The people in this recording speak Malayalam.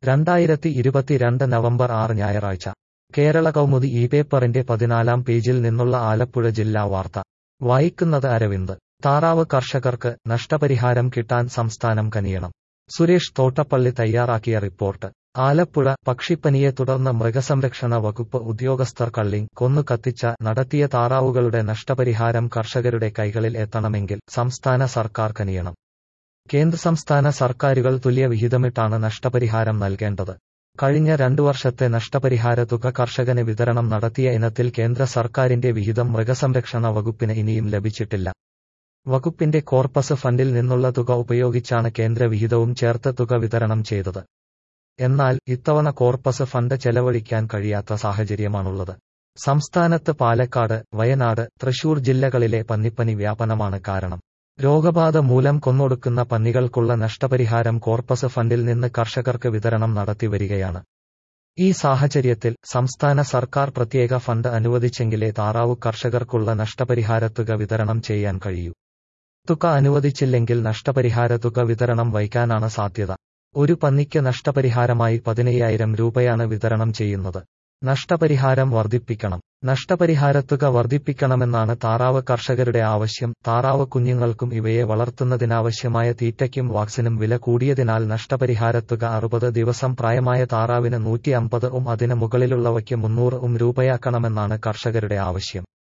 രണ്ടായിരത്തി ഇരുപത്തിരണ്ട് നവംബർ ആറ് ഞായറാഴ്ച കേരള കൗമുദി ഈ പേപ്പറിന്റെ പതിനാലാം പേജിൽ നിന്നുള്ള ആലപ്പുഴ ജില്ലാ വാർത്ത വായിക്കുന്നത് അരവിന്ദ് താറാവ് കർഷകർക്ക് നഷ്ടപരിഹാരം കിട്ടാൻ സംസ്ഥാനം കനിയണം സുരേഷ് തോട്ടപ്പള്ളി തയ്യാറാക്കിയ റിപ്പോർട്ട് ആലപ്പുഴ പക്ഷിപ്പനിയെ തുടർന്ന് മൃഗസംരക്ഷണ വകുപ്പ് ഉദ്യോഗസ്ഥർ കള്ളിങ് കൊന്നു കത്തിച്ച നടത്തിയ താറാവുകളുടെ നഷ്ടപരിഹാരം കർഷകരുടെ കൈകളിൽ എത്തണമെങ്കിൽ സംസ്ഥാന സർക്കാർ കനിയണം കേന്ദ്ര സംസ്ഥാന സർക്കാരുകൾ തുല്യ വിഹിതമിട്ടാണ് നഷ്ടപരിഹാരം നൽകേണ്ടത് കഴിഞ്ഞ രണ്ടു വർഷത്തെ നഷ്ടപരിഹാര തുക കർഷകന് വിതരണം നടത്തിയ ഇനത്തിൽ കേന്ദ്ര സർക്കാരിന്റെ വിഹിതം മൃഗസംരക്ഷണ വകുപ്പിന് ഇനിയും ലഭിച്ചിട്ടില്ല വകുപ്പിന്റെ കോർപ്പസ് ഫണ്ടിൽ നിന്നുള്ള തുക ഉപയോഗിച്ചാണ് കേന്ദ്ര വിഹിതവും ചേർത്ത് തുക വിതരണം ചെയ്തത് എന്നാൽ ഇത്തവണ കോർപ്പസ് ഫണ്ട് ചെലവഴിക്കാൻ കഴിയാത്ത സാഹചര്യമാണുള്ളത് സംസ്ഥാനത്ത് പാലക്കാട് വയനാട് തൃശൂർ ജില്ലകളിലെ പന്നിപ്പനി വ്യാപനമാണ് കാരണം രോഗബാധ മൂലം കൊന്നൊടുക്കുന്ന പന്നികൾക്കുള്ള നഷ്ടപരിഹാരം കോർപ്പസ് ഫണ്ടിൽ നിന്ന് കർഷകർക്ക് വിതരണം നടത്തിവരികയാണ് ഈ സാഹചര്യത്തിൽ സംസ്ഥാന സർക്കാർ പ്രത്യേക ഫണ്ട് അനുവദിച്ചെങ്കിലേ താറാവു കർഷകർക്കുള്ള നഷ്ടപരിഹാരത്തുക വിതരണം ചെയ്യാൻ കഴിയൂ തുക അനുവദിച്ചില്ലെങ്കിൽ നഷ്ടപരിഹാര തുക വിതരണം വൈകാനാണ് സാധ്യത ഒരു പന്നിക്ക് നഷ്ടപരിഹാരമായി പതിനയ്യായിരം രൂപയാണ് വിതരണം ചെയ്യുന്നത് നഷ്ടപരിഹാരം വർദ്ധിപ്പിക്കണം നഷ്ടപരിഹാരത്തുക വർദ്ധിപ്പിക്കണമെന്നാണ് താറാവ് കർഷകരുടെ ആവശ്യം താറാവ് കുഞ്ഞുങ്ങൾക്കും ഇവയെ വളർത്തുന്നതിനാവശ്യമായ തീറ്റയ്ക്കും വാക്സിനും വില കൂടിയതിനാൽ നഷ്ടപരിഹാരത്തുക അറുപത് ദിവസം പ്രായമായ താറാവിന് നൂറ്റി അമ്പത് ഉം അതിന് മുകളിലുള്ളവയ്ക്ക് മുന്നൂറ് ഉം രൂപയാക്കണമെന്നാണ് കർഷകരുടെ ആവശ്യം